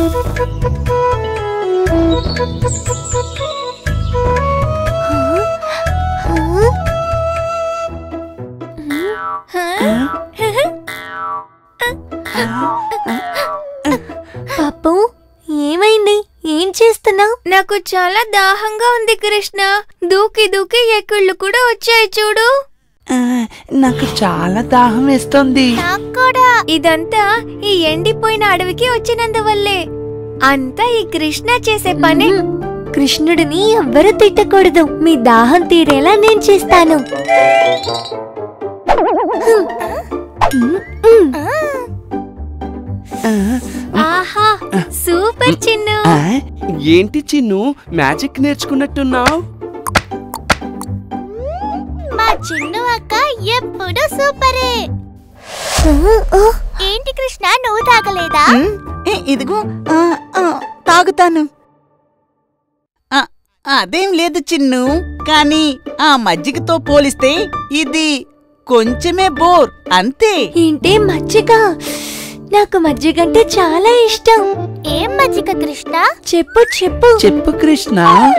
పాపు ఏమైంది ఏం చేస్తున్నావు నాకు చాలా దాహంగా ఉంది కృష్ణ దూకి దూకి ఎక్కిళ్ళు కూడా వచ్చాయి చూడు ఆ, నాకు చాలా దాహం వేస్తుంది నాకు కూడా ఇదంతా ఈ ఎండిపోయిన అడవికి వచ్చినందువల్లే అంతా ఈ కృష్ణ చేసే పని కృష్ణుడిని ఎవ్వరూ తిట్టకూడదు మీ దాహం తీరేలా నేను చేస్తాను ఆహా సూపర్ చిన్ను ఆ, ఏంటి చిన్ను మ్యాజిక్ నేర్చుకున్నట్టున్నావు మా చిన్ను అక్క ఎప్పుడు సూపరే ఏంటి కృష్ణ నువ్వు తాగలేదా ఉమ్, ఏ, ఇదిగో ఆ, ఆ, తాగుతాను ఆ, అదేం లేదు చిన్ను కానీ ఆ మజ్జిగతో పోలిస్తే ఇది కొంచెమే బోర్ అంతే ఏంటి మజ్జిగ నాకు మజ్జిగంటే చాలా ఇష్టం ఏం మజ్జిగ కృష్ణ చెప్పు చెప్పు చెప్పు కృష్ణ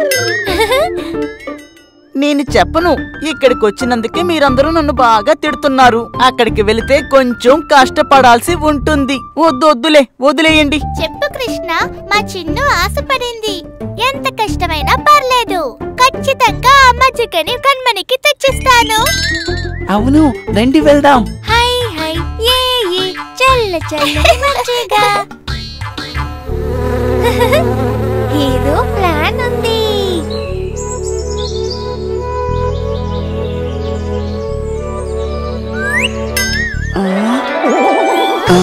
నేను చెప్పను ఇక్కడికి వచ్చినందుకే మీరందరూ నన్ను బాగా తిడుతున్నారు అక్కడికి వెళితే కొంచెం కష్టపడాల్సి ఉంటుంది వద్దు వద్దులే వదిలేయండి చెప్పు కృష్ణ మా చిన్ను ఆశపడింది ఎంత కష్టమైనా పర్లేదు ఖచ్చితంగా ఆ మజ్జిగని కన్మనికి తెచ్చిస్తాను అవును రండి వెళ్దాం హై హై ఏ ఏ చల్ల చల్ల మజ్జిగ ఏదో ప్లాన్ ఉంది ఆ, ఆ,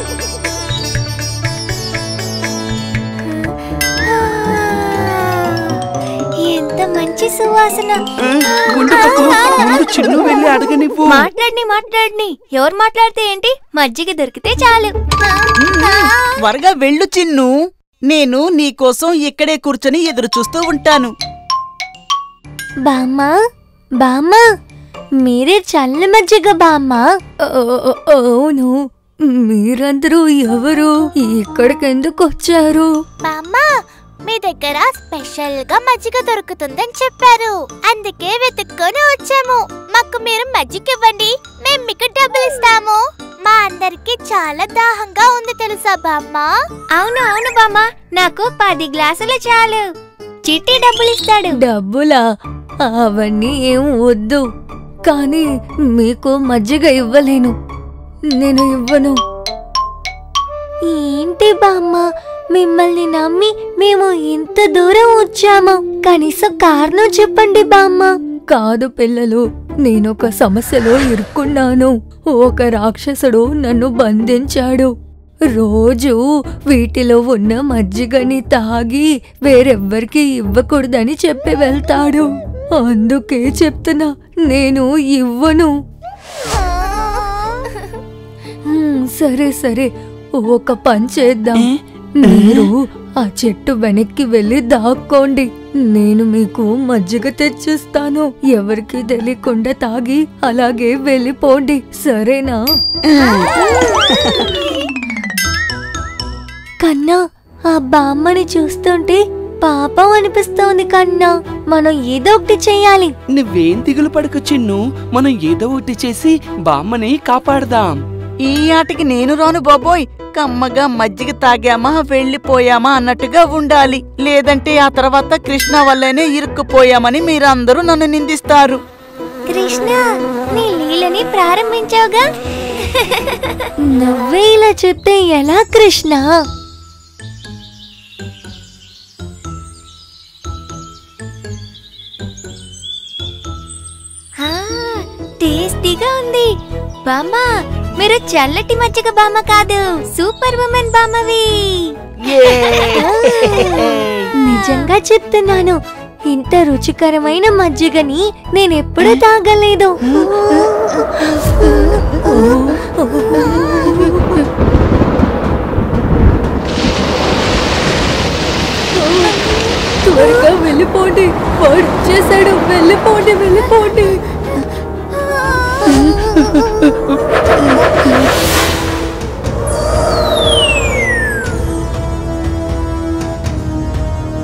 ఎంత మంచి సువాసన ఆ, ఉండు పప్పు, ముందు చిన్ను వెళ్ళి అడగనివ్వు మాట్లాడిని మాట్లాడిని ఎవరు మాట్లాడితే ఏంటి మజ్జిగ దొరికితే చాలు త్వరగా వెళ్ళు చిన్ను నేను నీకోసం ఇక్కడే కూర్చొని ఎదురు చూస్తూ ఉంటాను బామ్మ బామ్మ మీరే చల్ల మజ్జిగ బామ్మ అవును మీరందరూ ఎవరు ఇక్కడికి ఎందుకు వచ్చారు బామ్మ మీ దగ్గర స్పెషల్ గా మజ్జిగ దొరుకుతుందని చెప్పారు అందుకే వెతుక్కొని వచ్చాము మాకు మీరు మజ్జిగ ఇవ్వండి మేము మీకు డబ్బులు ఇస్తాము మా అందరికి చాలా దాహంగా ఉంది తెలుసా బామ్మ అవును అవును బామ్మ నాకు పది గ్లాసులు చాలు చిట్టి డబ్బులు ఇస్తాడు డబ్బులా అవన్నీ ఏం వద్దు కానీ మీకు మజ్జిగ ఇవ్వలేను నేను ఇవ్వను ఏంటి బామ్మ మిమ్మల్ని నమ్మి మేము ఇంత దూరం వచ్చాము కనీసం కారణం చెప్పండి బామ్మ కాదు పిల్లలు నేనొక సమస్యలో ఇరుక్కున్నాను ఒక రాక్షసుడు నన్ను బంధించాడు రోజు వీటిలో ఉన్న మజ్జిగని తాగి వేరెవ్వరికి ఇవ్వకూడదని చెప్పి వెళ్తాడు అందుకే చెప్తున్నా నేను ఇవ్వను హ్మ్, సరే సరే ఒక పని చేద్దాం ఏ? మీరు ఆ చెట్టు వెనక్కి వెళ్ళి దాక్కోండి నేను మీకు మజ్జిగ తెచ్చిస్తాను ఎవరికి తెలియకుండా తాగి అలాగే వెళ్ళిపోండి సరేనా కన్నా ఆ బామ్మని చూస్తుంటే పాపం అనిపిస్తోంది కన్నా మనం ఏదో ఒకటి చెయ్యాలి నువ్వేం దిగులు పడకు చిన్ను మనం ఏదో ఒకటి చేసి బామ్మని కాపాడదాం ఈ ఆటకి నేను రాను బాబోయ్ కమ్మగా మజ్జిగ తాగామా వెళ్ళిపోయామా అన్నట్టుగా ఉండాలి లేదంటే ఆ తర్వాత కృష్ణ వల్లనే ఇరుక్కుపోయామని మీరందరూ నన్ను నిందిస్తారు కృష్ణ నీ లీలని ప్రారంభించావుగా నువ్వే ఇలా చెప్తే ఎలా కృష్ణ ఆ, టేస్టీగా ఉంది బామ్మ మీరు చల్లటి మజ్జిగ బామ్మ కాదు సూపర్ ఉమెన్ బామ్మవి నిజంగా చెప్తున్నాను ఇంత రుచికరమైన మజ్జిగని నేనెప్పుడూ తాగలేదు త్వరగా వెళ్ళిపోండి వాడు చేశాడు వెళ్ళిపోండి వెళ్ళిపోండి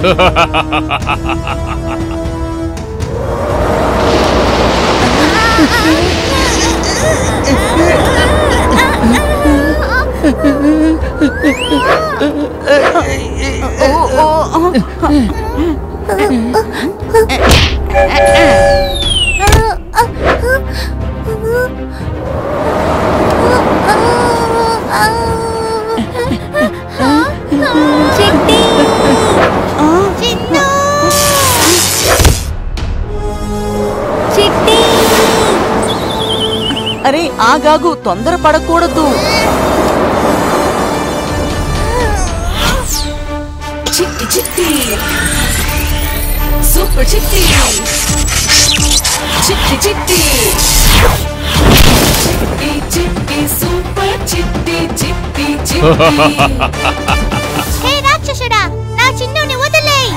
చిట్టి చిన్ను చిట్టి అరే ఆగాగు తొందర పడకూడదు చిట్టి చిట్టి సూపర్ చిట్టి చిట్టి చిట్టి చిట్టి చిట్టి సూపర్ చిట్టి చిట్టి చిట్టి హే రాక్షసుడా నా చిన్నుని వదిలేయ్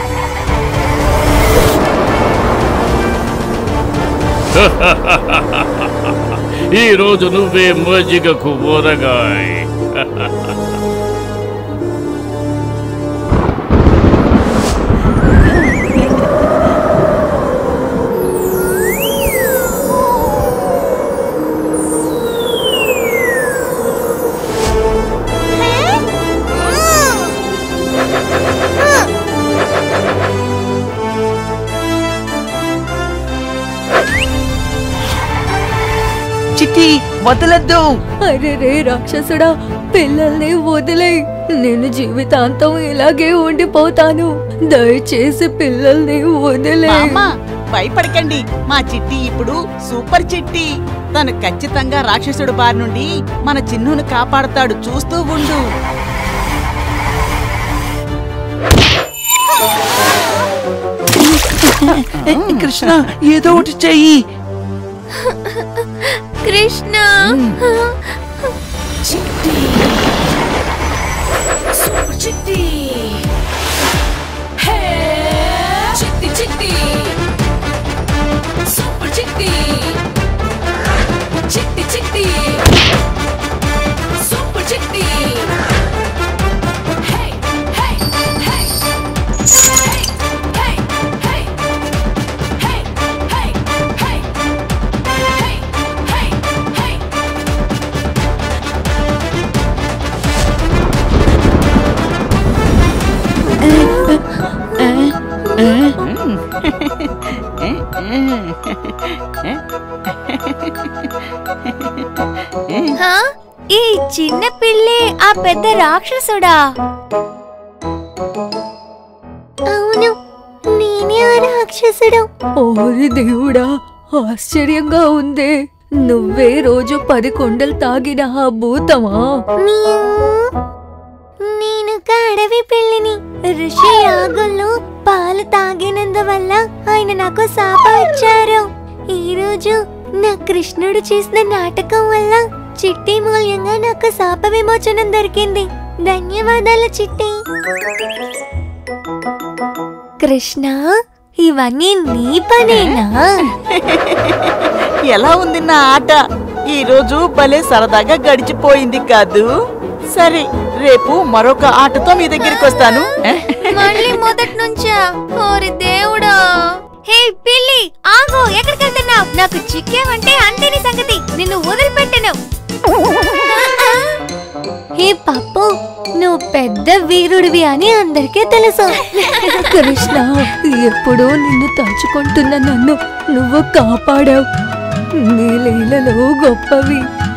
ఈ రోజు నువ్వే మజ్జిగకు ఊరగాయ్ చిట్టి వదలద్దు అరే రే రాక్షసుడా పిల్లల్ని వదిలే నేను జీవితాంతం ఇలాగే ఉండిపోతాను దయచేసి పిల్లల్ని వదిలే మామా భయపడకండి మా చిట్టి ఇప్పుడు సూపర్ చిట్టి తను ఖచ్చితంగా రాక్షసుడు బారి నుండి మన చిన్నును కాపాడతాడు చూస్తూ ఉండు కృష్ణ ఏదో ఒకటి చెయ్యి కృష్ణ చిట్టి సూపర్ చిట్టి హే చిట్టి చిట్టి సూపర్ చిట్టి చిట్టి చిట్టి సూపర్ చిట్టి హే హే హే హే హే హే హే హే హే హే హే హే హా? ఈ చిన్న పిల్లి ఆ పెద్ద రాక్షసుడా అవును నేనే ఆ రాక్షసుడు ఓరి దేవుడా ఆశ్చర్యంగా ఉందే నువ్వే రోజు పది కొండలు తాగిన ఆ భూతమా నేను అడవి పిల్లిని ఋషి యాగంలో పాలు తాగినందువల్ల ఆయన నాకు శాప ఇచ్చారు ఈ రోజు నా కృష్ణుడు చేసిన నాటకం వల్ల చిట్టి మూల్యంగా నాకు శాప విమోచనం దొరికింది ధన్యవాదాలు చిట్టి కృష్ణ ఇవన్నీ నీ పనేనా ఎలా ఉంది నా ఆట ఈ రోజు భలే సరదాగా గడిచిపోయింది కాదు సరే రేపు మరొక ఆటతో మీ దగ్గరికి వస్తాను మళ్ళీ మొదటి నుంచా ఓరి దేవుడా హే పిల్లి ఆగు ఎక్కడికి వెళ్తున్నావు నాకు చిక్కేవంటే అంతేని సంగతి నిన్ను వదిలిపెట్టను హే పప్పు నువ్వు పెద్ద వీరుడివి అని అందరికీ తెలుసు కృష్ణ ఎప్పుడూ నిన్ను తలుచుకుంటున్న నన్ను నువ్వు కాపాడావు నీ లీలలో గొప్పవి